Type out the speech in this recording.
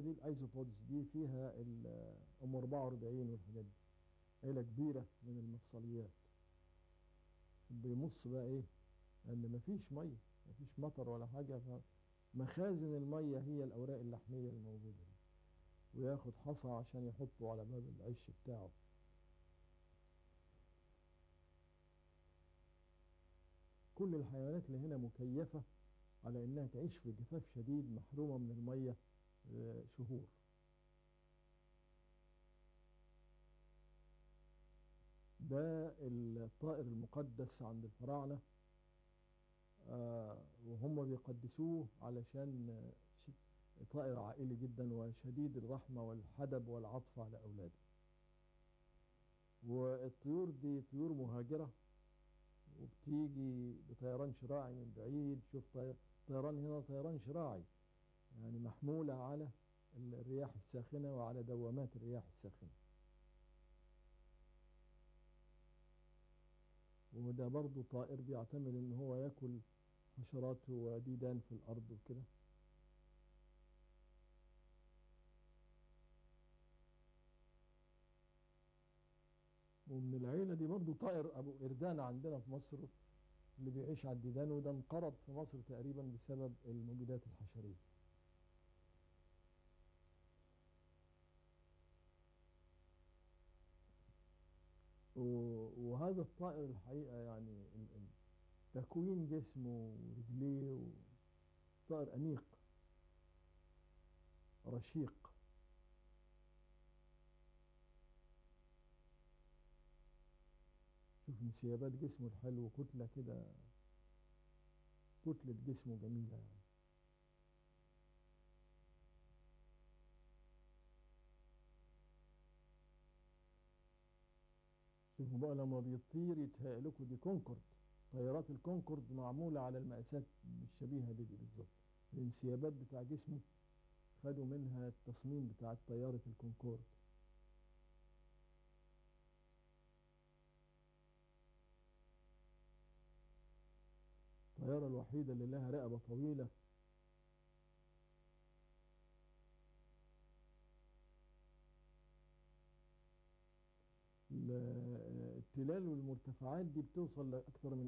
دي الايزوبودز دي فيها ام 44 والحاجات دي عيله كبيره من المفصليات بيمص بقى ايه لان مفيش ميه مفيش مطر ولا حاجه فمخازن الميه هي الاوراق اللحميه الموجوده دي وياخد حصى عشان يحطه على باب العش بتاعه كل الحيوانات اللي هنا مكيفة على انها تعيش في جفاف شديد محرومة من المية شهور ده الطائر المقدس عند الفراعنة وهم بيقدسوه علشان طائر عائلي جدا وشديد الرحمة والحدب والعطف على أولاده والطيور دي طيور مهاجرة وبتيجي بطيران شراعي من بعيد شوف طيران هنا طيران شراعي يعني محمولة على الرياح الساخنة وعلى دوامات الرياح الساخنة وده برضو طائر بيعتمد ان هو ياكل حشرات وديدان في الارض وكده ومن العيلة دي برضو طائر أبو إردان عندنا في مصر اللي بيعيش على الديدان وده انقرض في مصر تقريبا بسبب المبيدات الحشرية وهذا الطائر الحقيقة يعني تكوين جسمه ورجليه طائر أنيق رشيق شوف انسيابات جسمه الحلو كتلة كده كتلة جسمه جميلة يعني شوفوا بقى لما بيطير يتهيأ لكم دي كونكورد طيارات الكونكورد معمولة على المقاسات الشبيهة بدي بالظبط الانسيابات بتاع جسمه خدوا منها التصميم بتاع طيارة الكونكورد الطيارة الوحيدة اللي لها رقبة طويلة التلال والمرتفعات دي بتوصل لأكثر من